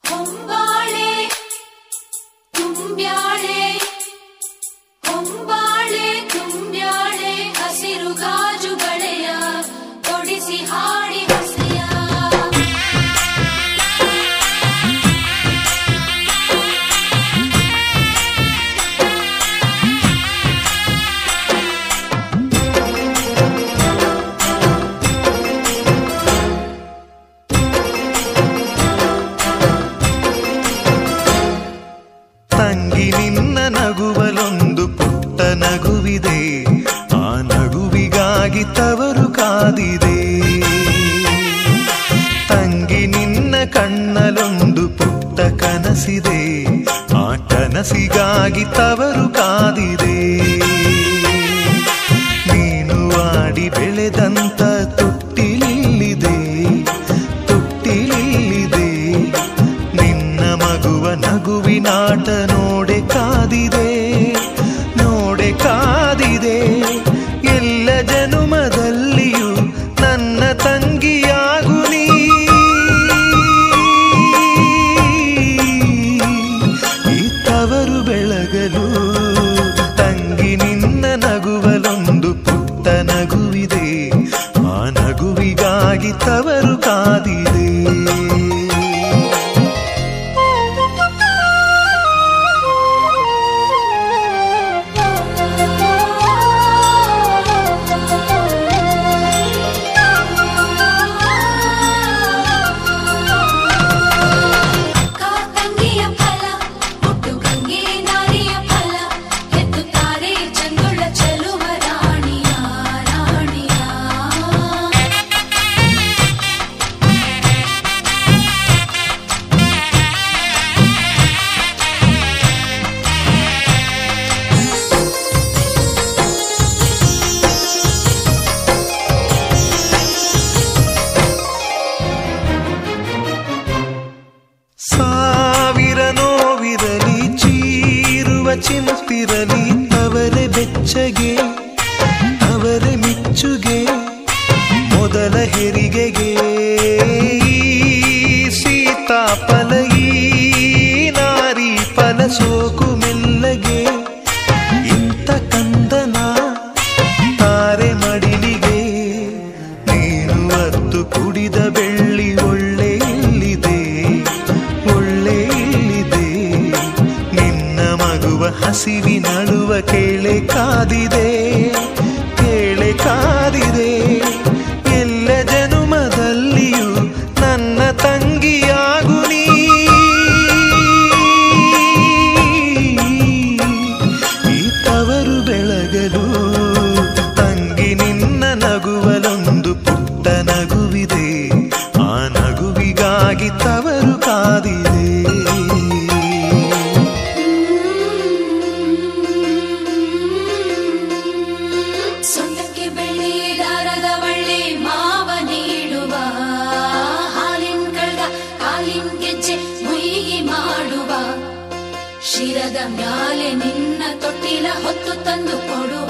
ಹೊಂಬಾಳೆ ತುಂಬ್ಯಾಳೆ ಹೊಂಬಾಳೆ ತುಂಬ್ಯಾಳೆ ಹಸಿರು ಗಾಜು ಬಳೆಯ ತೊಡಿಸಿ ಹಾಡಿ ಹಸಿಯ ತಂಗಿ ನಿನ್ನ ನಗುವಲೊಂದು ಪುಟ್ಟ ನಗುವಿದೆ ಆ ನಗುವಿಗಾಗಿ ತವರು ಕಾದಿದೆ ತಂಗಿ ನಿನ್ನ ಕಣ್ಣಲೊಂದು ಪುಟ್ಟ ಕನಸಿದೆ ಆ ಕನಸಿಗಾಗಿ ತವರು ಕಾದಿದೆ ನೀನು ಆಡಿ ಬೆಳೆದಂತ ತುಟ್ಟಿಲಿಲ್ಲಿದೆ ತುಟ್ಟಿಲಿಲ್ಲಿದೆ ನಿನ್ನ ಮಗುವ ನಗುವಿನಾಟ ನೋಡೆ ಕಾದಿದೆ ನೋಡೆ ಕಾದಿದೆ ಎಲ್ಲ ಜನುಮದಲ್ಲಿಯೂ ನನ್ನ ತಂಗಿಯಾಗು ನೀ ಈ ತವರು ಬೆಳಗಲು ತಂಗಿ ನಿನ್ನ ನಗುವಲೊಂದು ಪುಟ್ಟ ನಗುವಿದೆ ಆ ನಗುವಿಗಾಗಿ ತವರು ಕಾದಿದೆ ಕಾತಂಗಿಯ ಫಲ ಹುಟ್ಟು ಗಂಗೆ ನಾರಿಯ ಫಲ ಎತ್ತುತ್ತಾರೆ ಚಂದುಳ್ಳ ಚೆಲುವ ರಾಣಿಯ ರಾಣಿಯ ಸಾವಿರ ನೋವಿರಲಿ ಚೀರುವ ಚಿಂತಿರಲಿ ಅವರೇ ಬೆಚ್ಚಗೆ ಅವರೇ ಮಿಚ್ಚುಗೆ ಮೊದಲ ಹೆರಿಗೆಗೆ ಈ ಸೀತಾಫಲ ಈ ನಾರಿ ಫಲ ಸೋಕು ಮೆಲ್ಲಗೆ ಇಂಥ ಕಂದನ ತಾರೆ ಮಡಿಲಿಗೆ ನೀನು ಅತ್ತು ಕುಡಿದ ಬೆಳ್ಳಿ ಒಳ್ಳೆ ಇಲ್ಲಿದೆ ಒಳ್ಳೆ ಇಲ್ಲಿದೆ ನಿನ್ನ ಮಗುವ ಹಸಿವಿನಳುವ ಕೇಳೆ ಕಾದಿದೆ ಕೇಳೆ ಕಾದಿದೆ ಎಲ್ಲ ಜನುಮದಲ್ಲಿಯೂ ನನ್ನ ತಂಗಿಯಾಗು ನೀ ಈ ತವರು ಬೆಳಗಲು ತಂಗಿ ನಿನ್ನ ನಗುವಲೊಂದು ಪುಟ್ಟ ನಗುವಿದೆ ಆ ನಗುವಿಗಾಗಿ ತವರು ಕಾದಿದೆ ಸೊಂಟಕ್ಕೆ ಬೆಳ್ಳಿ ದಾರದ ಬಳ್ಳಿ ಮಾವ ನೀಡುವ ಹಾಲಿನ ಕಳ್ಗ ಕಾಲಿನ ಗೆಜ್ಜೆ ಮುಯಿಗಿ ಮಾಡುವ ಶಿರದ ಮ್ಯಾಲೆ ನಿನ್ನ ತೊಟ್ಟಿಲ ಹೊತ್ತು ತಂದು ಕೊಡುವ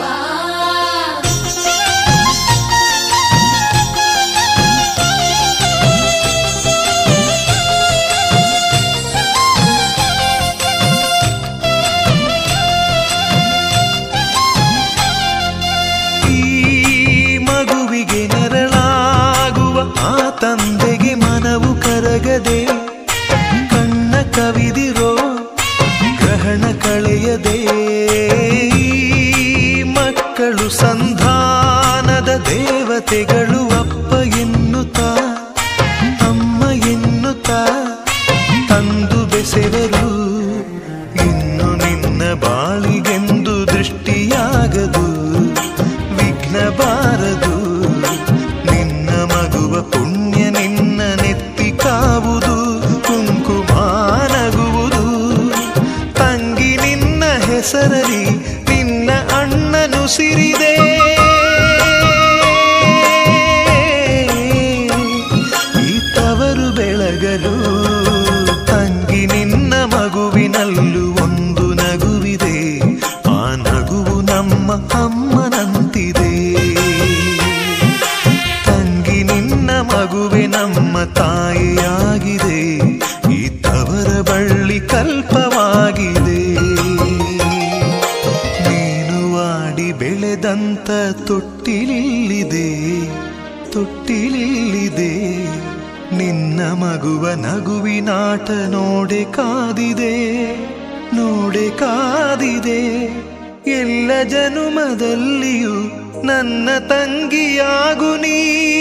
ಈ ಮಗುವಿಗೆ ನೆರಳಾಗುವ ಆ ತಂದೆಗೆ ಮನವು ಕರಗದೆ ಕಣ್ಣ ಕವಿದಿರೋ ಗ್ರಹಣ ಕಳೆಯದೆ ಈ ಮಕ್ಕಳು ಸಂಧಾನದ ದೇವತೆಗಳು ಅಪ್ಪ ಎನ್ನುತ್ತಾ ಅಮ್ಮ ಎನ್ನುತ್ತಾ ತಂದು ಬೆಸೆವರು ಇನ್ನು ನಿನ್ನ ಬಾಳಿಗೆಂದು ದೃಷ್ಟಿಯಾಗದು ವಿಘ್ನ ಬಾರದು ನಿನ್ನ ಮಗುವ ಪುಣ್ಯ ನಿನ್ನ ನೆತ್ತಿ ಕಾವುದು ಕುಂಕುಮ ನಗುವುದು ತಂಗಿ ನಿನ್ನ ಹೆಸರಲಿ ನಿನ್ನ ಅಣ್ಣನು ಸಿರಿದೆ ಈ ತವರು ಬೆಳಗಲು ತಂಗಿ ನಿನ್ನ ಮಗುವಿನಲ್ಲೂ ಒಂದು ನಗುವಿದೆ ಆ ನಗುವು ನಮ್ಮ ಅಮ್ಮನಂತಿದೆ ತಂಗಿ ನಿನ್ನ ಮಗುವೆ ನಮ್ಮ ತಾಯಿಯಾಗಿದೆ ಈ ತವರು ನಗುವ ನಗುವಿನಾಟ ನೋಡೆ ಕಾದಿದೆ ನೋಡೆ ಕಾದಿದೆ ಎಲ್ಲ ಜನುಮದಲ್ಲಿಯೂ ನನ್ನ ತಂಗಿಯಾಗು ನೀ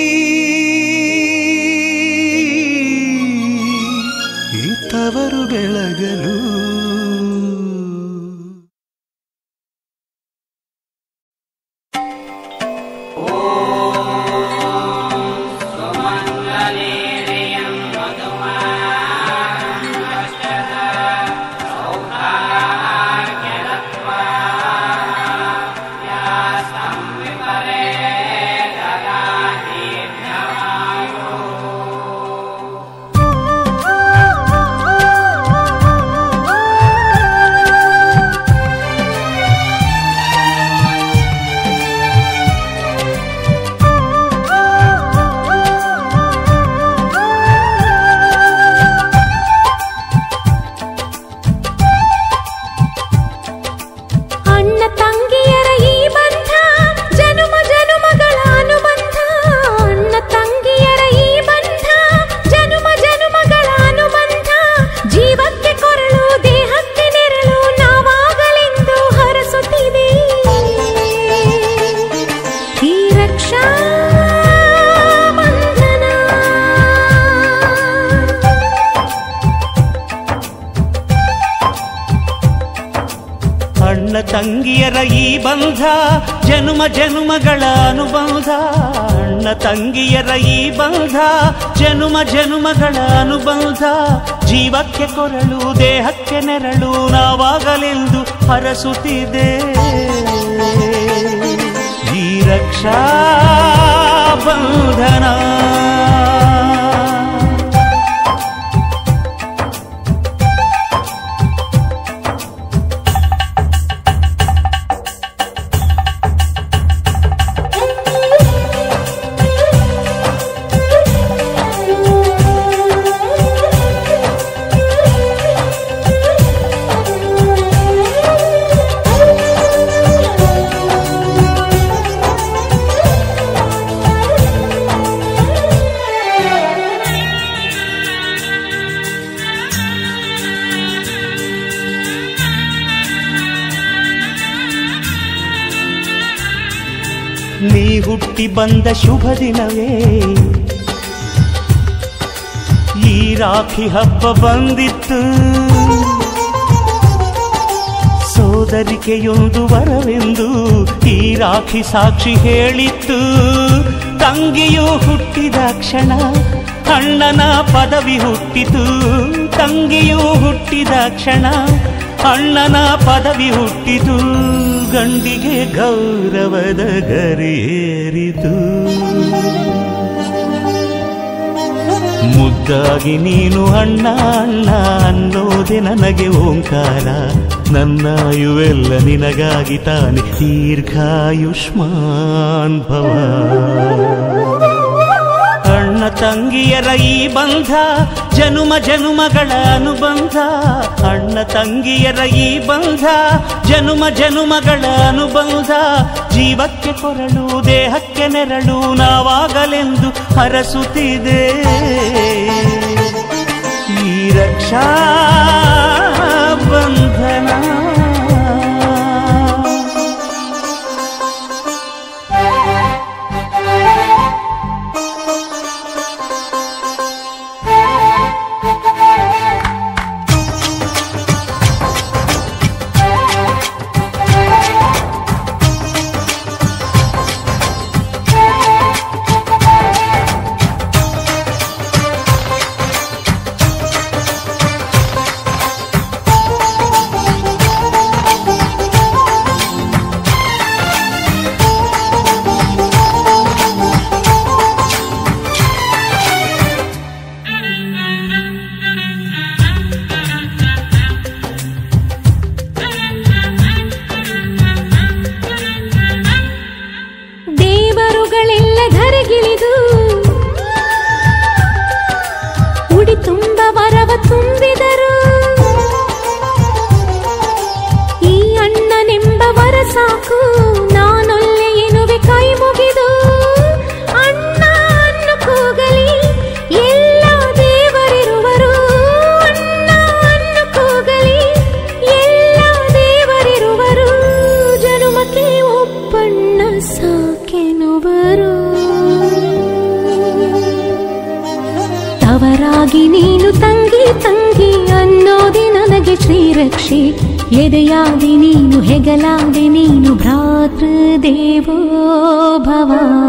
ಈ ತವರು ಬೆಳಗಲು ಅಣ್ಣ ತಂಗಿಯರ ಈ ಬಂಧ ಜನುಮ ಜನುಮಗಳ ಅನುಬಂಧ ಅಣ್ಣ ತಂಗಿಯರ ಈ ಬಂಧ ಜನುಮ ಜನುಮಗಳ ಅನುಬಂಧ ಜೀವಕ್ಕೆ ಕೊರಳು ದೇಹಕ್ಕೆ ನೆರಳು ನಾವಾಗಲೆಂದು ಹರಸುತ್ತಿದೆ ಈ ರಕ್ಷಾ ಬಂಧನ ಅಣ್ಣ ತಂಗಿಯರ ಈ ಬಂಧ ಜನುಮ ಜನುಮಗಳ ಅನುಬಂಧ ಅಣ್ಣ ತಂಗಿಯರ ಈ ಬಂಧ ಜನುಮ ಜನುಮಗಳ ಅನುಬಂಧ ಜೀವಕ್ಕೆ ಕೊರಳು ದೇಹಕ್ಕೆ ನೆರಳು ನಾವಾಗಲೆಂದು ಹರಸುತ್ತಿದೆ ಈ ರಕ್ಷಾ ಬಂಧನ ನೀ ಹುಟ್ಟಿ ಬಂದ ಶುಭ ದಿನವೇ ಈ ರಾಖಿ ಹಬ್ಬ ಬಂದಿತ್ತು ಸೋದರಿಕೆಯೊಂದು ವರವೆಂದು ಈ ರಾಖಿ ಸಾಕ್ಷಿ ಹೇಳಿತ್ತು ತಂಗಿಯು ಹುಟ್ಟಿದ ಕ್ಷಣ ಅಣ್ಣನ ಪದವಿ ಹುಟ್ಟಿತು ತಂಗಿಯು ಹುಟ್ಟಿದ ಕ್ಷಣ ಅಣ್ಣನ ಪದವಿ ಹುಟ್ಟಿತು ಗಂಡಿಗೆ ಗೌರವದ ಗರಿಯೇರಿತು ಮುದ್ದಾಗಿ ನೀನು ಅಣ್ಣ ಅಣ್ಣ ಅನ್ನೋದೆ ನನಗೆ ಓಂಕಾರ ನನ್ನಾಯುವೆಲ್ಲ ನಿನಗಾಗಿ ತಾನೆ ದೀರ್ಘಾಯುಷ್ಮಾನ್ ಭವ ಅಣ್ಣ ತಂಗಿಯರ ಈ ಬಂಧ ಜನುಮ ಜನುಮಗಳ ಅನುಬಂಧ ಅಣ್ಣ ತಂಗಿಯರ ಈ ಬಂಧ ಜನುಮ ಜನುಮಗಳ ಅನುಬಂಧ ಜೀವಕ್ಕೆ ಕೊರಳು ದೇಹಕ್ಕೆ ನೆರಳು ನಾವಾಗಲೆಂದು ಹರಸುತ್ತಿದೆ ಈ ರಕ್ಷಾ ಬಂಧನ ರಕ್ಷೆ ಎದೆಯಾದೆ ನೀನು ಹೆಗಲಾದೆ ನೀನು ಭ್ರಾತೃದೇವೋ ಭವ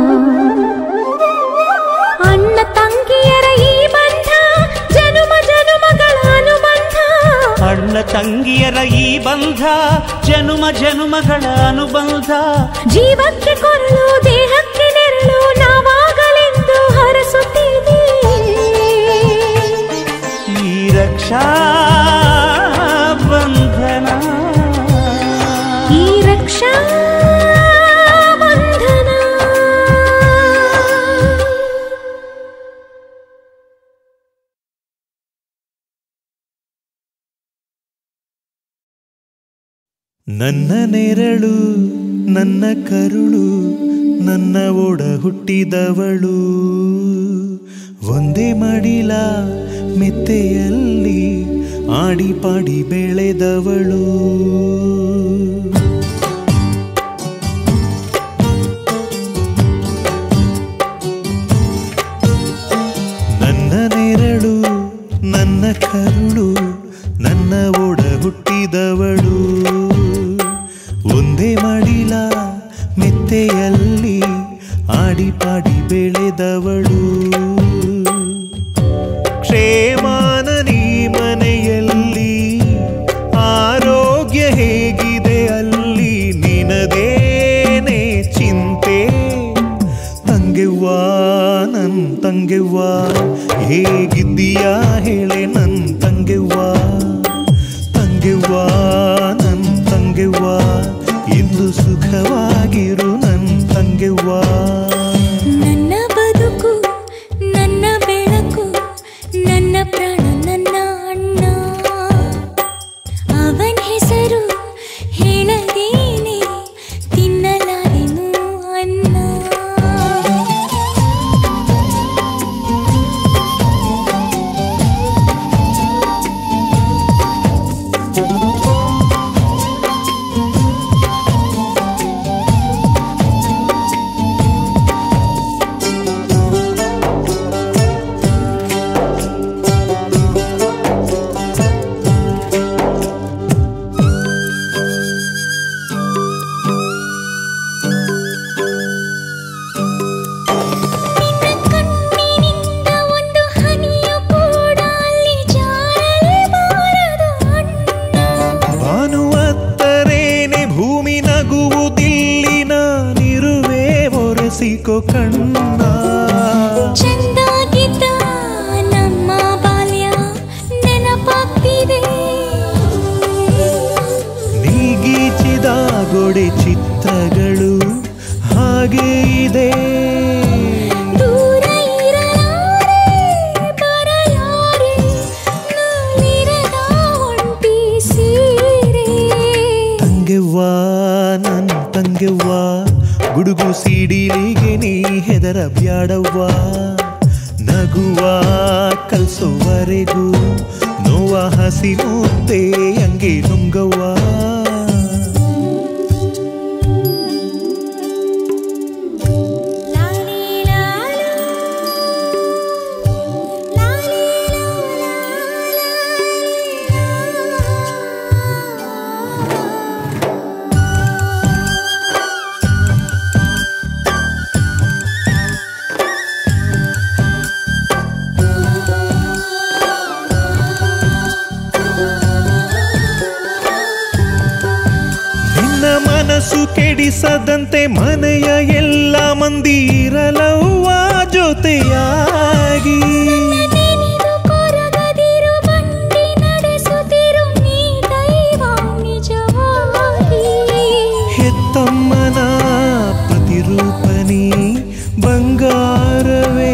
ಅಣ್ಣ ತಂಗಿಯರ ಈ ಬಂಧ ಜನುಮ ಜನುಮಗಳ ಅನುಬಂಧ ಅಣ್ಣ ತಂಗಿಯರ ಈ ಬಂಧ ಜನುಮ ಜನುಮಗಳ ಅನುಬಂಧ ಜೀವಕ್ಕೆ ಕೊರಳು ದೇಹಕ್ಕೆ ನೆರಳು ನಾವಾಗಲೆಂದು ಹರಸುತ್ತೀವಿ ಈ ರಕ್ಷಾ ಬಂಧನ ಈ ರಕ್ಷಾ ಬಂಧನ ನನ್ನ ನೆರಳು ನನ್ನ ಕರುಳು ನನ್ನ ಒಡ ಹುಟ್ಟಿದವಳು ಒಂದೇ ಮಡಿಲ ಮೆತ್ತೆಯಲ್ಲಿ ಆಡಿ ಪಾಡಿ ಬೆಳೆದವಳು ನನ್ನ ನೆರಳು ನನ್ನ ಕರುಳು ನನ್ನ ಒಡ ಹುಟ್ಟಿದವಳು ಒಂದೇ ಮಡಿಲ ಮೆತ್ತೆಯಲ್ಲಿ ಆಡಿ ಪಾಡಿ ಬೆಳೆದವಳು ಕ್ಷೇಮಾನ ನೀ ಮನೆಯಲ್ಲಿ ಆರೋಗ್ಯ ಹೇಗಿದೆ ಅಲ್ಲಿ ನಿನದೇನೆ ಚಿಂತೆ ತಂಗೆವ್ವಾ ನನ್ ತಂಗೆವ್ವಾ ಹೇಗಿದ್ದೀಯಾ ಹೇಳೆ ನನ್ ತಂಗೆವ್ವಾ ತಂಗೆವ್ವಾ ನನ್ ತಂಗೆವ್ವಾ ಇಂದು ಸುಖವಾಗಿರು ನನ್ ತಂಗೆವ್ವಾ ನನ್ನ ಬದುಕು ನನ್ನ ಬೆಳಕು ನನ್ನ ಪ್ರಾಣ ನನ್ನ ಅಣ್ಣ ಅವನ ಹೆಸರು ಹೇಳದೇನೆ ತಿನ್ನಲಾರೆನು ಅನ್ನ ನಿನ್ನ ಕಣ್ಣಿನಿಂದ ಒಂದು ಹನಿಯು ಕೂಡ ಅಲ್ಲಿ ಜಾರಲೇಬಾರದು ಅಣ್ಣ ಭಾನುವತ್ತರೇನೆ ಭೂಮಿ ನಗುವುದಿಲ್ಲಿ ನಾನಿರುವೆ ಒರೆಸಿಕೊ ಕಣ್ಣ ಚೆಂದಾಗಿದ್ದ ನಮ್ಮ ಬಾಲ್ಯ ನೆನಪಾಗ್ತಿದೆ ನೀಗೀಚಿದ ಗೋಡೆ ಚಿತ್ರಗಳು ಹಾಗೆ ಇದೆ ದೂರ ಇರಲಾರೆ ಬರಲಾರೆ ನೂಲಿರದ ಒಂಟಿ ಸೀರೆ ತಂಗೆವ್ವಾ ನನ್ ತಂಗೆವ್ವಾ ಗುಡುಗು ಸಿಡಿಲಿಗೆ ನೀ ಹೆದರ ಬ್ಯಾಡವ್ವಾ ನಗುವ ಕಲ್ಸೋವರೆಗೂ ನೋವ ಹಸಿ ಮುದ್ದೆ ಹಂಗೆ ನುಂಗವ್ವಾ ಲಾಲಿ ಲಾಲಾ ಲಾಲಿ ಲಾಲಾ ನಿನ್ನ ಮನಸ್ಸು ಕೆಡಿಸದಂತೆ ಮನೆಯ ಎಲ್ಲ ಮಂದಿ ಇರಲವ್ವ ಜೊತೆಯಾಗಿ ನೆನೆದು ಕೊರಗದಿರು ಬಂಡಿ ನಡೆಸುತ್ತಿರು ನೀ ದೈವ ನಿಜವಾಗಿ ಹೆತ್ತಮ್ಮನ ಪ್ರತಿರೂಪನಿ ಬಂಗಾರವೇ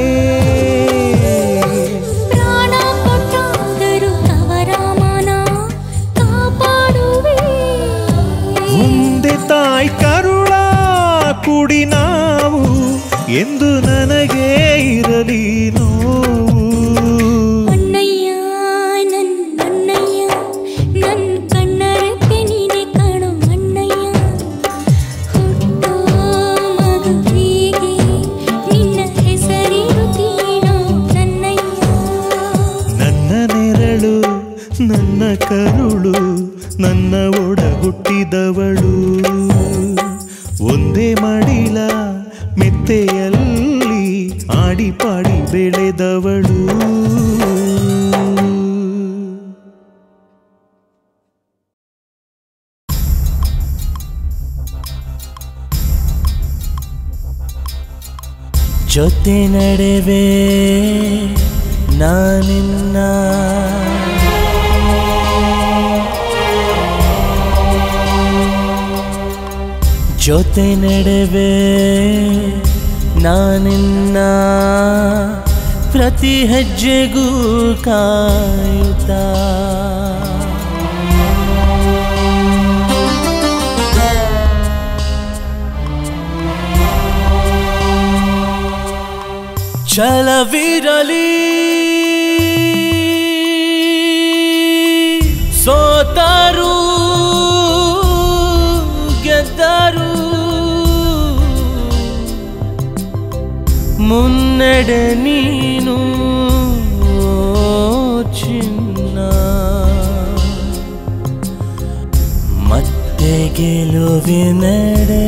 ಪ್ರಾಣ ಕೊಟ್ಟಾದರೂ ತವರಾಮನ ಕಾಪಾಡುವೆ ಮುಂದೆ ತಾಯಿ ಕರುಳ ಕುಡಿ ನಾವು ಎಂದು ನನಗೆ ಇರಲಿ ನೋವು ಅಣ್ಣಯ್ಯ ನನ್ ಅಣ್ಣಯ್ಯ ನನ್ ಕಣ್ಣರಕ್ಕೆ ನೀನೆ ಕಾಣೋ ಅಣ್ಣಯ್ಯ ಹುಟ್ಟೋ ಮಗುವಿಗೆ ನಿನ್ನ ಹೆಸರಿರುತ್ತೀನೋ ನನ್ನಯ್ಯ ನನ್ನ ನೆರಳು ನನ್ನ ಕರುಳು ನನ್ನ ಒಡ ಹುಟ್ಟಿದವಳು ಒಂದೇ ಮಡಿಲ ಮೆತ್ತೆಯಲ್ಲಿ ಆಡಿ ಪಾಡಿ ಬೆಳೆದವಳು ಜೊತೆ ನಡೆವೆ ನಾನಿನ್ನ ಜೊತೆ ನಡೆವೆ ನಾನಿನ್ನ ಪ್ರತಿ ಹೆಜ್ಜೆಗೂ ಕಾಯುತ್ತಾ ಛಲವಿರಲಿ ಸೋತರು ಗೆದ್ದರು ಮುನ್ನಡೆ ನೀನು ಓ ಚಿನ್ನ ಮತ್ತೆ ಗೆಲುವಿನಡೆ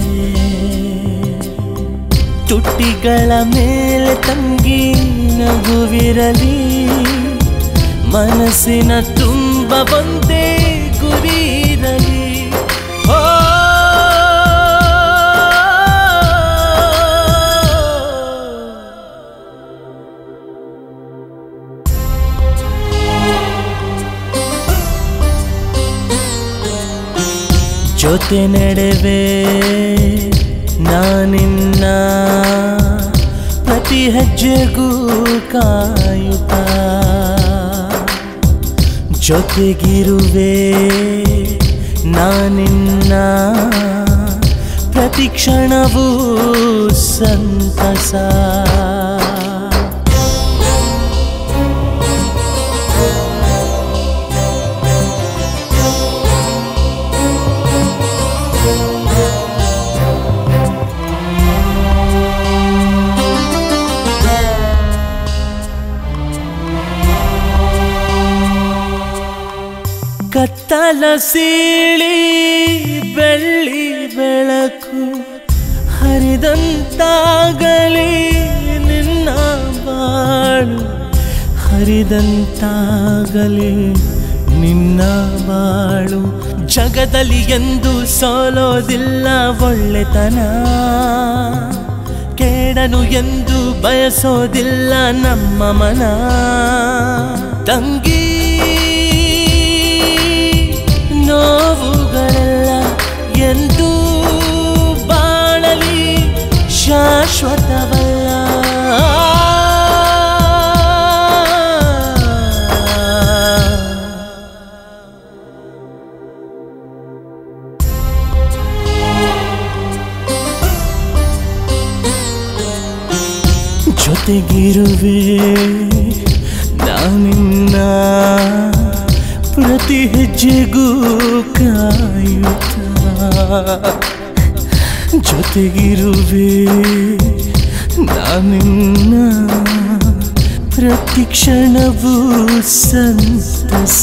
ತುಟಿಗಳ ಮೇಲೆ ತಂಗಿ ನಗುವಿರಲಿ ಮನಸ್ಸಿನ ತುಂಬ ಒಂದೇ ಗುರಿ ಇರಲಿ ಓ ಜೊತೆ ನಡೆವೆ ನಾನಿನ್ನ ಪ್ರತಿ ಹೆಜ್ಜೆಗೂ ಕಾಯುತ್ತ ಜೊತೆಗಿರುವೆ ನಾನಿನ್ನ ಪ್ರತಿ ಕ್ಷಣವೂ ಸಂತಸ ಕತ್ತಲ ಸೀಳಿ ಬೆಳ್ಳಿ ಬೆಳಕು ಹರಿದಂತಾಗಲಿ ನಿನ್ನ ಬಾಳು ಹರಿದಂತಾಗಲಿ ನಿನ್ನ ಬಾಳು ಜಗದಲ್ಲಿ ಎಂದು ಸೋಲೋದಿಲ್ಲ ಒಳ್ಳೆತನ ಕೇಡನು ಎಂದು ಬಯಸೋದಿಲ್ಲ ನಮ್ಮ ಮನ ತಂಗಿ ನೋವುಗಳೆಲ್ಲ ಎಂದು ಬಾಳಲಿ ಶಾಶ್ವತವಲ್ಲ ಜೊತೆಗಿರುವೆ ನಾನಿನ್ನ ಪ್ರತಿ ಹೆಜ್ಜೆಗೂ ಕಾಯುತ್ತ ಜೊತೆಗಿರುವೆ ನಾನಿನ್ನ ಪ್ರತಿ ಕ್ಷಣವೂ ಸಂತಸ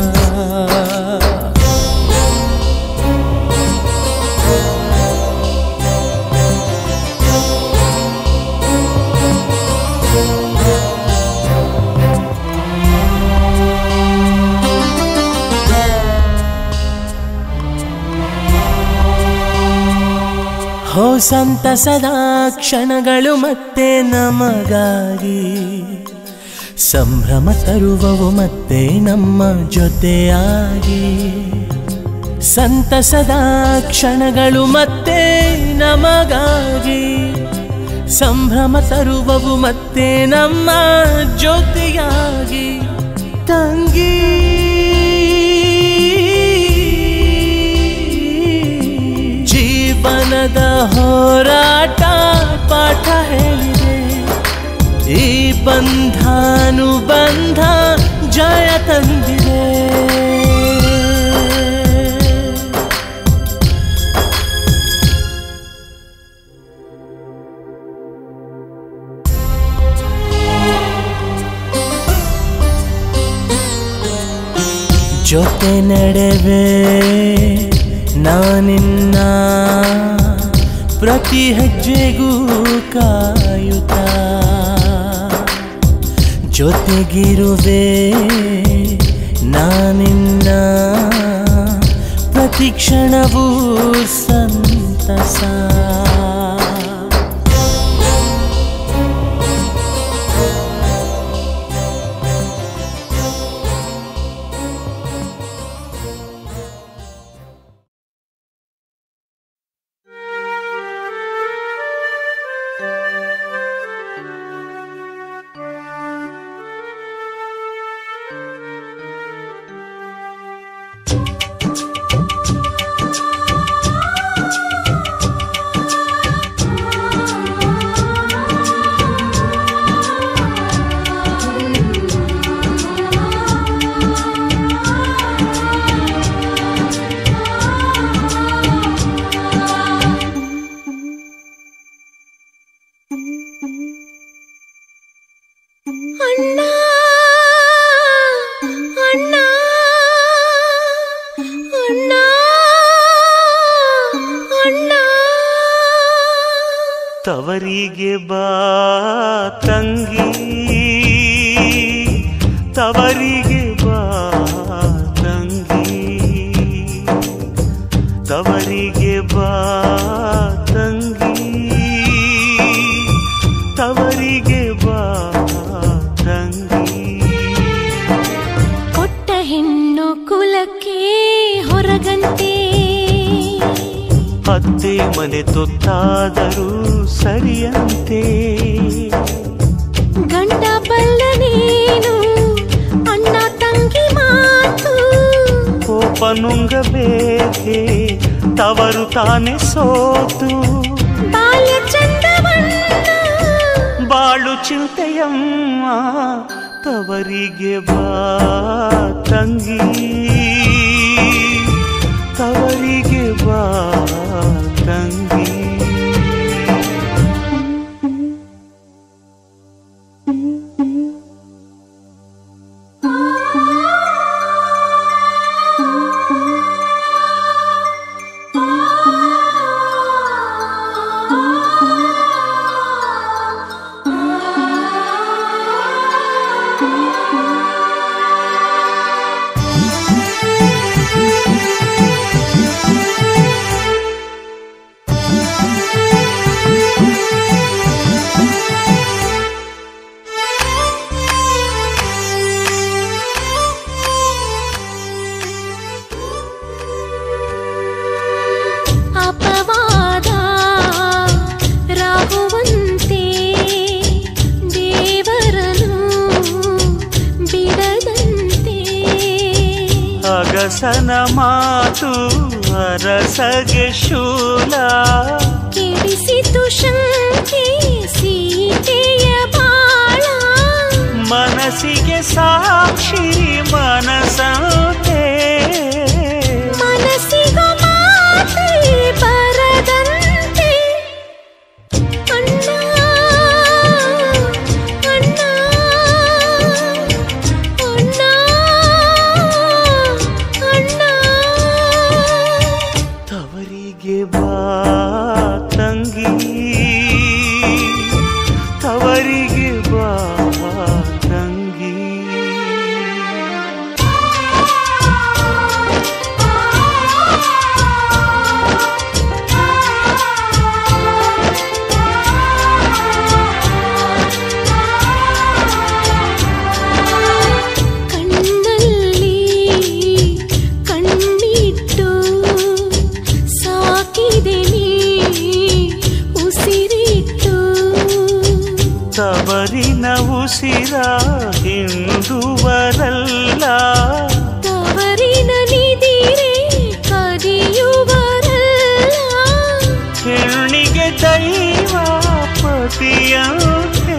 ಹೋ ಸಂತಸದ ಕ್ಷಣಗಳು ಮತ್ತೆ ನಮಗಾಗಿ ಸಂಭ್ರಮ ತರುವವು ಮತ್ತೆ ನಮ್ಮ ಜೊತೆಯಾಗಿ ಸಂತಸದ ಕ್ಷಣಗಳು ಮತ್ತೆ ನಮಗಾಗಿ ಸಂಭ್ರಮ ತರುವವು ಮತ್ತೆ ನಮ್ಮ ಜೊತೆಯಾಗಿ ತಂಗಿ ಜೀವನದ ಹೋರಾಟ ಪಾಠ ಹೇಳಿದೆ ಈ ಬಂಧಾನುಬಂಧ ಜಯ ತಂದಿದೆ ಜೊತೆ ನಡೆವೆ ನಾನಿನ್ನ ಪ್ರತಿ ಹೆಜ್ಜೆಗೂ ಕಾಯುತ್ತ ಜೊತೆಗಿರುವೆ ನಾನಿನ್ನ ಪ್ರತಿ ಕ್ಷಣವೂ ಸಂತಸ ಅಣ್ಣ ಅಣ್ಣ ಅಣ್ಣ ಅಣ್ಣ ತವರಿಗೆ ಬಾ ತಂಗಿ ತವರಿಗೆ ಬಾ ತಂಗಿ ತವರಿಗೆ ಬಾ ತಂಗಿ ತವರಿಗೆ ಬಾ ತಂಗಿ ಕೊಟ್ಟ ಹೆಣ್ಣು ಕುಲಕ್ಕೆ ಹೊರಗಂತೆ ಅತ್ತೆ ಮನೆ ತೊತ್ತಾದರೂ ಸರಿಯಂತೆ ಗಂಡ ಬಲ್ಲ ನೀನು ಅಣ್ಣ ತಂಗಿ ಮಾತು ಕೋಪ ನುಂಗಬೇಕೆ ತವರು ತಾನೆ ಸೋತು ಬಾಲ್ಯ ಚಂದವನ್ನ ಬಾಳು ಚಿಂತೆಯಮ್ಮ ತವರಿಗೆ ಬಾ ತಂಗಿ ತವರಿಗೆ ಬಾ ತಂಗಿ ಅಪವಾದ ರಾಹುವಂತೆ ದೇವರನು ಬಿಡದಂತೆ ಅಗಸನ ಮಾತು ಅರಸಗೆ ಶೂಲ ಕೆಡಿಸಿತು ಶಂಕೆ ಸೀತೆಯ ಬಾಳ ಮನಸ್ಸಿಗೆ ಸಾಕ್ಷಿ ಮನಸಂತೆ ಮನಸ್ಸಿಗೂ ಮಾತೆ ಬರದಂತೆ ಅಣ್ಣ ಅಣ್ಣ ಅಣ್ಣ ಅಣ್ಣ ತವರಿಗೆ ಬಾ ತಂಗಿ ತವರಿಗೆ ಬಾ ತಂಗಿ ಕಣ್ಣಲ್ಲಿ ಕಣ್ಣಿಟ್ಟು ಸಾಕಿದೆ ನೀ ಉಸಿರಿಟ್ಟು ತವರಿನ ಉಸಿರ ಹಿಂದುವರಲ್ಲ ತವರಿನ ನಿದಿರೆ ಕದಿಯುವರಲ್ಲ ಹೆಣ್ಣಿಗೆ ದೈವ ಪತಿಯಂತೆ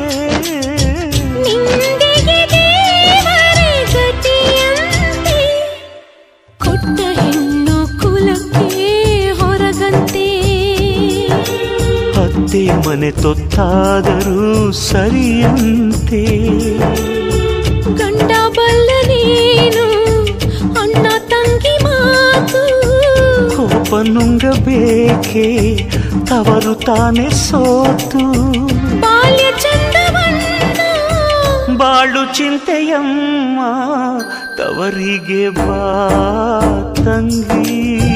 ನಿಂದೆಗೆ ದೇವರೇ ಗತಿಯಂತೆ ಕೊಟ್ಟ ಹೆಣ್ಣು ಕುಲಕ್ಕೆ ಹೊರಗಂತೆ ಅತ್ತೆ ಮನೆ ತೊತ್ತಾದರೂ ಸರಿಯಂತೆ ಗಂಡ ಬಲ್ಲ ನೀನು ಅಣ್ಣ ನುಂಗಬೇಕೆ ತವರು ತಾನೆ ಸೋತು ಬಾಲ್ಯ ಚಂದವನ್ನ ಬಾಳು ಚಿಂತೆಯಮ್ಮ ತವರಿಗೆ ಬಾ ತಂಗಿ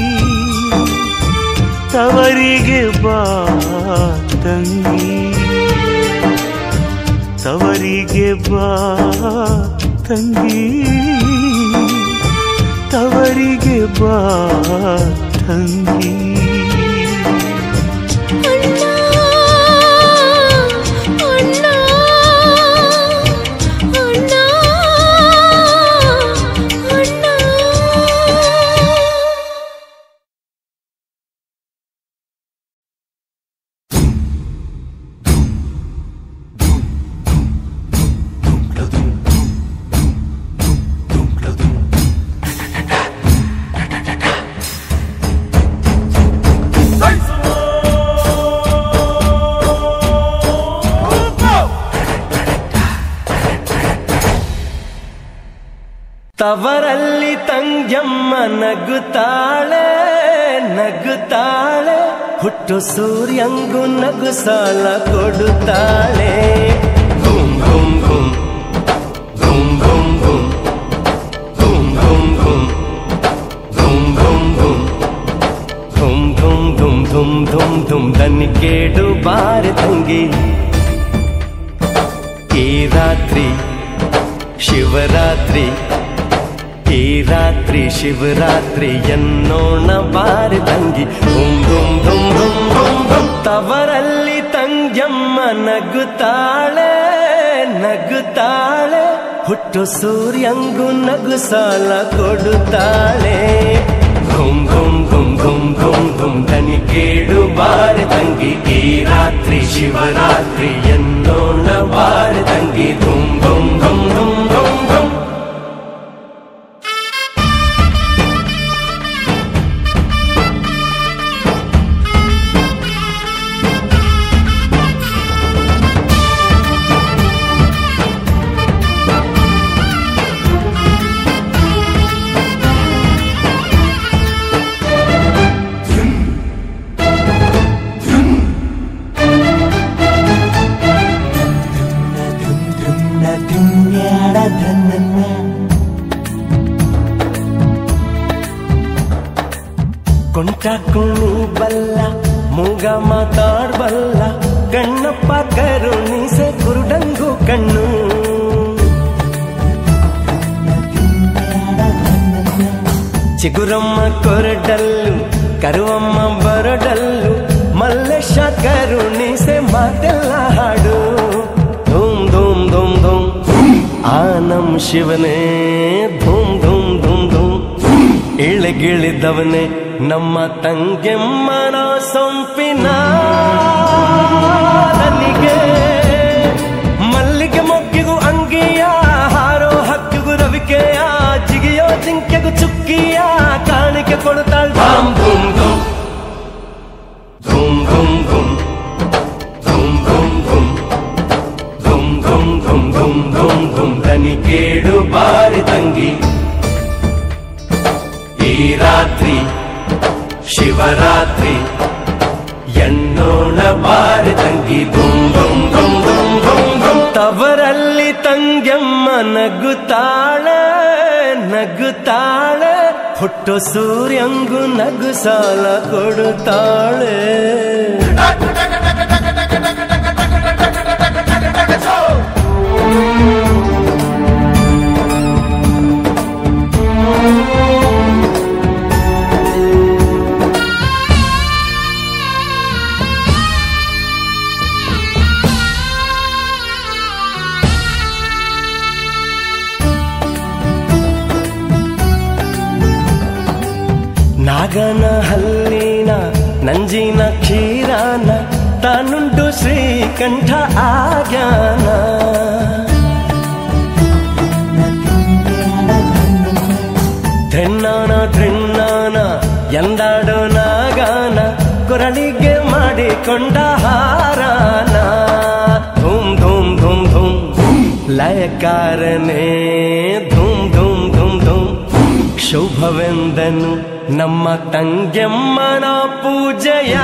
ತವರಿಗೆ ಬಾ ತಂಗಿ ತವರಿಗೆ ಬಾ ತಂಗಿ ತವರಿಗೆ ಬಾ ತಂಗಿ ಅಣ್ಣ ಅಣ್ಣ ಅಣ್ಣ ಅಣ್ಣ ತವರಲ್ಲಿ ತಂಗ್ಯಮ್ಮ ನಗುತ್ತಾಳೆ ನಗುತ್ತಾಳೆ ಹುಟ್ಟು ಸೂರ್ಯಂಗು ನಗು ಸಾಲ ಕೊಡುತ್ತಾಳೆ ಘುಮ್ ಘುಮ್ ಘುಮ್ ಘುಮ್ ಘುಮ್ ಘುಮ್ ಘುಮ್ ಘುಮ್ ಘುಮ್ ಘುಮ್ ಘುಮ್ ಘುಮ್ ಧುಮ್ ಧುಮ್ ಧುಮ್ ಧುಮ್ ಧುಮ್ ಧುಮ್ ದನಿಗೇಡು ಬಾರೆ ತಂಗಿ ಈ ರಾತ್ರಿ ಶಿವರಾತ್ರಿ ಈ ರಾತ್ರಿ ಶಿವರಾತ್ರಿ ಎನ್ನೋಣ ಬಾರಿ ತಂಗಿ ಧುಮ್ ಧುಮ್ ಧುಮ್ ಧುಮ್ ಧುಮ್ ಧುಮ್ ತವರಲ್ಲಿ ತಂಗ್ಯಮ್ಮ ನಗುತ್ತಾಳೆ ನಗುತ್ತಾಳೆ ಹುಟ್ಟು ಸೂರ್ಯಂಗು ನಗು ಸಾಲ ಕೊಡುತ್ತಾಳೆ ಘುಮ್ ಘುಮ್ ಘುಮ್ ಘುಮ್ ಘುಮ್ ಘುಮ್ ದನಿ ಕೇಳು ಬಾರಿ ತಂಗಿ ಈ ರಾತ್ರಿ ಶಿವರಾತ್ರಿ ಎನ್ನೋಣ ಬಾರಿ ತಂಗಿ ಧುಮ್ ಧುಮ್ ಧುಮ್ ಧುಮ್ ಧುಮ್ ಧುಮ್ ಕೊಂಟಾಕೊಂಡು ಬಲ್ಲ ಮೂಗ ಮಾತಾಡ್ಬಲ್ಲ ಕಣ್ಣಪ್ಪ ಕರುಣಿಸೆ ಕುರುಡಂಗು ಕಣ್ಣು ಚಿಗುರಮ್ಮ ಕೊರಡಲ್ಲು ಕರುವಮ್ಮ ಬರಡಲ್ಲು ಮಲ್ಲೇಶ ಕರುಣಿಸೆ ಮಾತೆಲ್ಲ ಹಾಡು ಧೂಮ್ ಧೂಮ್ ಧೂಮ್ ಧೂಮ್ ಆ ನಮ್ ಶಿವನೇ ಧೂಮ್ ಧೂಮ್ ಧೂಮ್ ಧೂಮ್ ಇಳಿಗಿಳಿದವನೇ ನಮ್ಮ ತಂಗೆಮ್ಮನ ಸೊಂಪಿನ ದನಿಗೆ ಮಲ್ಲಿಗೆ ಮೊಗ್ಗಿಗೂ ಅಂಗಿಯ ಹಾರೋ ಹಕ್ಕಿಗೂ ರವಿಕೆಯ ಜಿಗಿಯೋ ಜಿಂಕೆಗೂ ಚುಕ್ಕಿಯ ಕಾಣಿಕೆ ಕೊಡುತ್ತಾಳ್ ಧಾಮ್ ಧೂಮ್ ಧೂಮ್ ಧೂಮ್ ಧೂಮ್ ಧೂಮ್ ಧೂಮ್ ಧೂಮ್ ಧೂಮ್ ಧೂಮ್ ಧೂಮ್ ಧೂಮ್ ಧೂಮ್ ಧೂಮ್ ದನಿ ಕೇಳು ಬಾರಿ ತಂಗಿ ಈ ರಾತ್ರಿ ಶಿವರಾತ್ರಿ ಎನ್ನೋಣ ಬಾರಿ ತಂಗಿ ಧೂಮ್ ಧೂಮ್ ಧೂಮ್ ಧೂಮ್ ಧೂಮ್ ಧೂಮ್ ತವರಲ್ಲಿ ತಂಗೆಮ್ಮ ನಗುತ್ತಾಳೆ ನಗುತ್ತಾಳೆ ಹುಟ್ಟು ಸೂರ್ಯಂಗು ನಗು ಸಾಲ ಕೊಡುತ್ತಾಳೆ ನಾಗನ ಹಲ್ಲಿನ ನಂಜಿನ ಕ್ಷೀರಾನ ತಾನುಂಟು ಶ್ರೀಕಂಠ ಆಗ್ಯಾನ ಧೃಣ್ಣಾನ ಧೃಣ್ಣಾನ ಎಂದಾಡೋ ನಾಗಾನ ಕೊರಳಿಗೆ ಮಾಡಿಕೊಂಡ ಹಾರಾನ ಧೂಮ್ ಧೂಮ್ ಧೂಮ್ ಧೂಮ್ ಲಯಕಾರನೇ ಧೂಮ್ ಧೂಮ್ ಧೂಮ್ ಧೂಮ್ ಶುಭವೆಂದನು ನಮ್ಮ ತಂಗೆಮ್ಮನ ಪೂಜೆಯ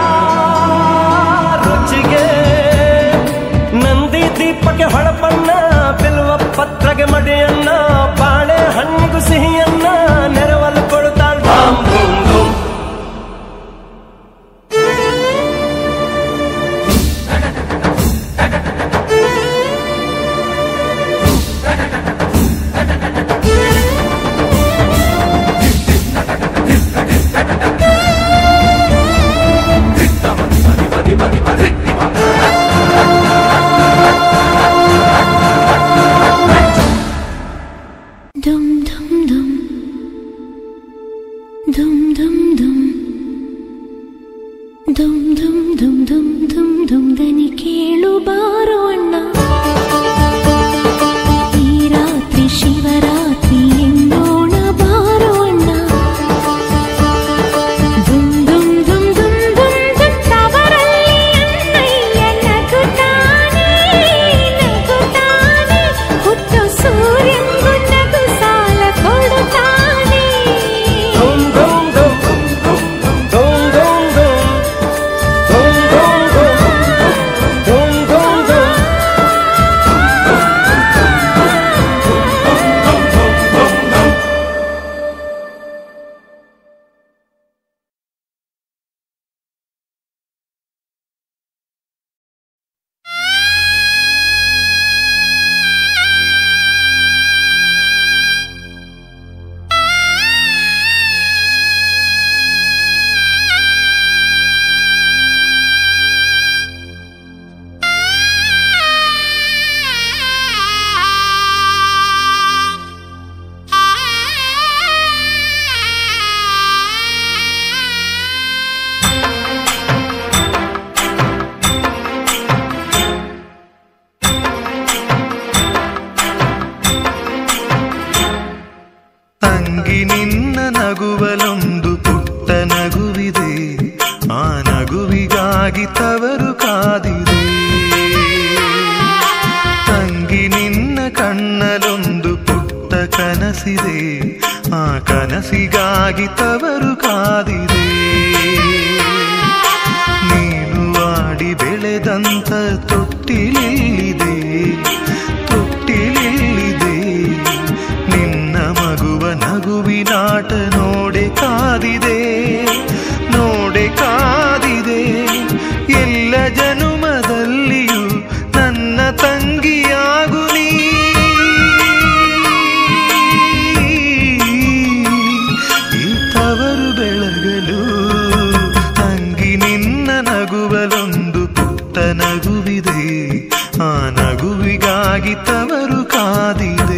ರುಚಿಗೆ ನಂದಿ ದೀಪಕ್ಕೆ ಹೊಳಪನ್ನ ಬಿಲ್ವ ಪತ್ರಗೆ ಮಡಿಯನ್ನ ಬಾಳೆ ಹಣ್ಣಿಗೂ ಸಿಹಿಯನ್ನ ನೆರವಲು ಕೊಡ್ತಾಳ್ ಬಾಂ ಬೂಮ್ ಬೂಮ್ ದುಮ್ ದುಮ್ ದುಮ್ ದುಮ್ ದುಮ್ ದುಮ್ ದುಮ್ ದುಮ್ ದುಮ್ ದುಮ್ ದುಮ್ ದುಮ್ ದನಿ ಕೇಳು ಬಾರೋ ಅಣ್ಣ ಈ ರಾತ್ರಿ ಶಿವರಾತ್ರಿ ಎನ್ನೋಣ ಬಾರೋ ಅಣ್ಣ ದುಮ್ ದುಮ್ ದುಮ್ ದುಮ್ ದುಮ್ ದುಮ್ ತವರಲ್ಲಿ ಅಣ್ಣಯ್ಯ ನಗುತ್ತಾನೆ ನಗುತ್ತಾನೆ ಹುಟ್ಟು ಸೂರ್ಯಂಗು ನಗು ಸಾಲ ಕೊಡುತ್ತಾನೆ ಧೂಮ್ ಧೂಮ್ ಧೂಮ್ ಧೂಮ್ ಧೂಮ್ ಧೂಮ್ ಧೂಮ್ ಧೂಮ್ ಧೂಮ್ ಧೂಮ್ ಧೂಮ್ ಧೂಮ್ ತಂಗಿ ನಿನ್ನ ನಗುವಲೊಂದು ಪುಟ್ಟ ನಗುವಿದೆ ಆ ನಗುವಿಗಾಗಿ ತವರು ಕಾದಿದೆ ತಂಗಿ ನಿನ್ನ ಕಣ್ಣಲೊಂದು ಪುಟ್ಟ ಕನಸಿದೆ ಆ ಕನಸಿಗಾಗಿ ತವರು ಕಾದಿದೆ ನೀನು ಆಡಿ ಬೆಳೆದಂತ ತೊಟ್ಟಿಲಿದೆ ತೊಟ್ಟಿಲಿದೆ ನಿನ್ನ ಮಗುವ ನಗುವಿನಾಟ ನೋಡೆ ಕಾದಿದೆ ನೋಡೆ ಕಾದಿದೆ ಎಲ್ಲ ಜನುಮದಲ್ಲಿಯೂ ನನ್ನ ತಂಗಿಯಾಗು ನೀ ಈ ತವರು ಬೆಳಗಲು ತಂಗಿ ನಿನ್ನ ನಗುವಲೊಂದು ಪುಟ್ಟ ನಗುವಿದೆ ಆ ನಗುವಿಗಾಗಿ ತವರು ಕಾದಿದೆ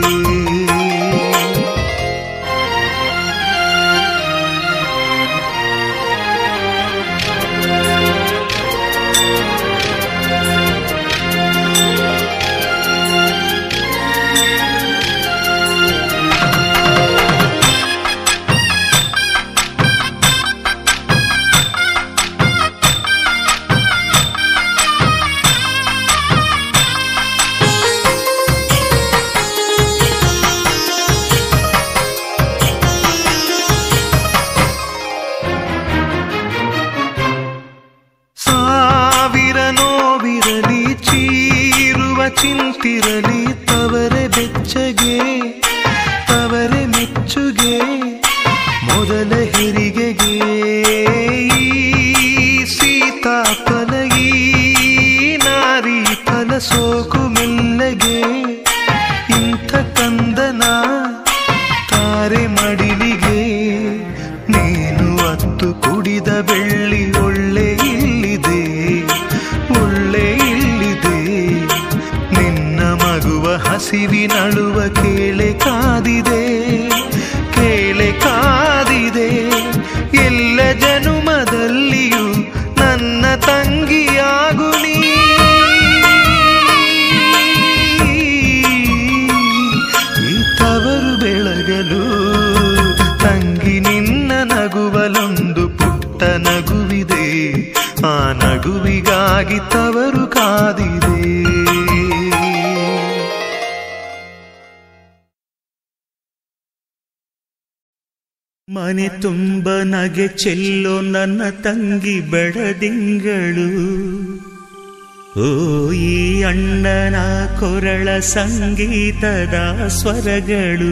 ಸಾವಿರ ನೋವಿರಲಿ ಚೀರುವ ಚಿಂತಿರಲಿ ತವರೆ ಬೆಚ್ಚಗೆ ತವರೆ ಮೆಚ್ಚುಗೆ ಮೊದಲ ಹೆರಿಗೆಗೆ ಈ ಸೀತಾಫಲ ಈ ನಾರಿ ಫಲ ಸೋಕು ಮೆಲ್ಲಗೆ ಇಂಥ ಕಂದನ ತಾರೆ ಮಡಿಲಿಗೆ ನೀನು ಅತ್ತು ಕುಡಿದ ಬೆಳ್ಳಿ ಒಳ್ಳೆ ಇಲ್ಲಿದೆ ಒಳ್ಳೆ ಇಲ್ಲಿದೆ ನಿನ್ನ ಮಗುವ ಹಸಿವಿನಳುವ ಕೇಳೆ ಕಾದಿದೆ ಕೇಳೆ ಕಾದಿದೆ ಎಲ್ಲ ಜನುಮದಲ್ಲಿಯೂ ನನ್ನ ತಂಗಿಯಾಗು ನೀ ಈ ತವರು ಬೆಳಗಲು ತಂಗಿ ನಿನ್ನ ನಗುವಲೊಂದು ಪುಟ್ಟ ನಗುವಿದೆ ಆ ನಗುವಿಗಾಗಿ ತವರು ಕಾದಿದೆ ಮನೆ ತುಂಬ ನಗೆ ಚೆಲ್ಲೋ ನನ್ನ ತಂಗಿ ಬೆಳದಿಂಗಳು ಓ ಈ ಅಣ್ಣನ ಕೊರಳ ಸಂಗೀತದ ಸ್ವರಗಳು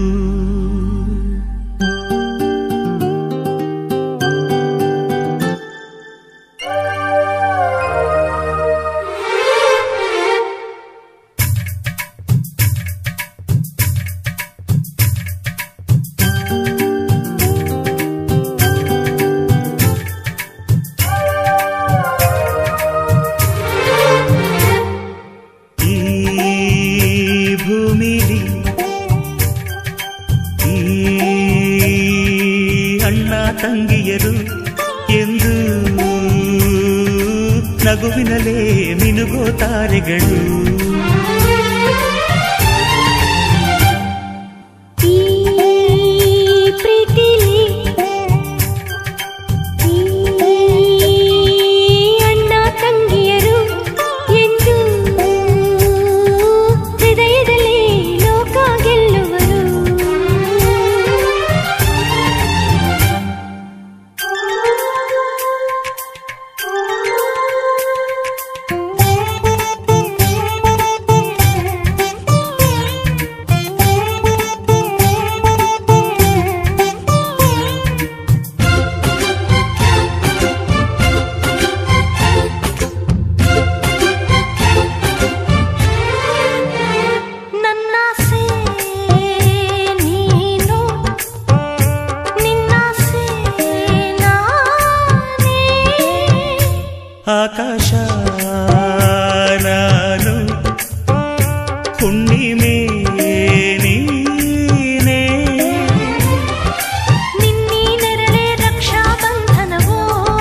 ಈ ಭೂಮಿಲಿ ಈ ಅಣ್ಣ ತಂಗಿಯರು ಎಂದು ನಗುವಿನಲೇ ಮಿನುಗೋ ತಾರೆಗಳು ಈ ಪ್ರೀತಿಲಿ ಈ ಅಣ್ಣ ತಂಗಿಯರು ಎಂದು ಹೃದಯದಲ್ಲಿ ಲೋಕ ಗೆಲ್ಲುವರು ನನ್ನಾಸೆ ನೀನು ನಿನ್ನಾಸೆ ನಾನೇ ಆಕಾಶ ನಾನು ಹುಣ್ಣಿಮೆ ನೀನೇ ನಿನ್ನೀ ನೆರಳೆ ರಕ್ಷಾ ಬಂಧನವೋ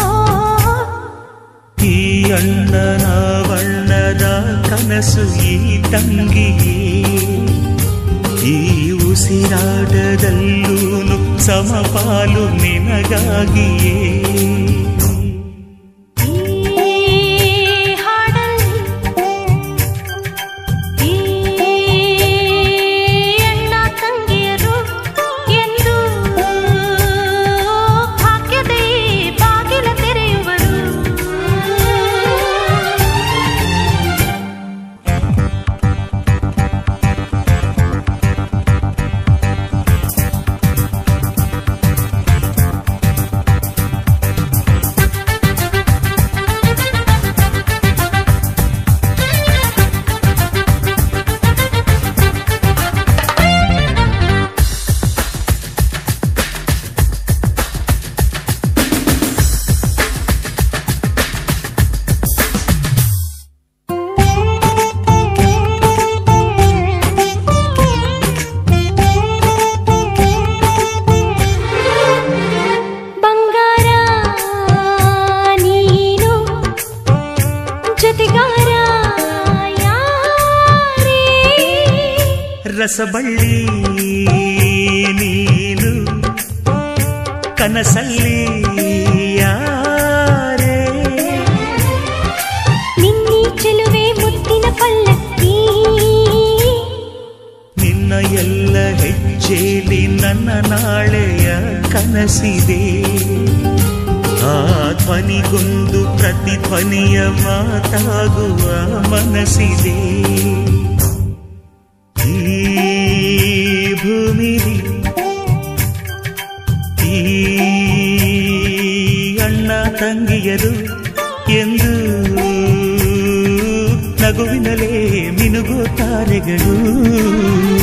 ಈ ಅಣ್ಣನ ಬಣ್ಣದ ಕನಸು ಈ ತಂಗಿಯೇ ಈ ಉಸಿರಾಟದಲ್ಲೂನು ಸಮಪಾಲು ನಿನಗಾಗಿಯೇ ಈ ಹಾಡಲ್ಲಿ ಈ ಅಣ್ಣ ತಂಗಿಯರು ಎಂದು ಭಾಗ್ಯದ ಈ ಬಾಗಿಲ ತೆರೆಯುವರು ಬಂಗಾರ ನೀನು ಜೊತೆಗಾರ ಯಾರೇ ರಸಬಳ್ಳಿ ನೀನು ಕನಸಲ್ಲಿ ಯಾರೇ ನಿನ್ನೀ ಚೆಲುವೆ ಮುತ್ತಿನ ಪಲ್ಲಕ್ಕಿ ನಿನ್ನ ಎಲ್ಲ ಹೆಜ್ಜೆಲಿ ನನ್ನ ನಾಳೆಯ ಕನಸಿದೆ ಆ ಧ್ವನಿಗೊಂದು ಪ್ರತಿಧ್ವನಿಯ ಮಾತಾಗುವ ಮನಸ್ಸಿದೆ ಈ ಭೂಮಿಲಿ ಈ ಅಣ್ಣ ತಂಗಿಯರು ಎಂದು ನಗುವಿನಲೇ ಮಿನುಗೋ ತಾರೆಗಳು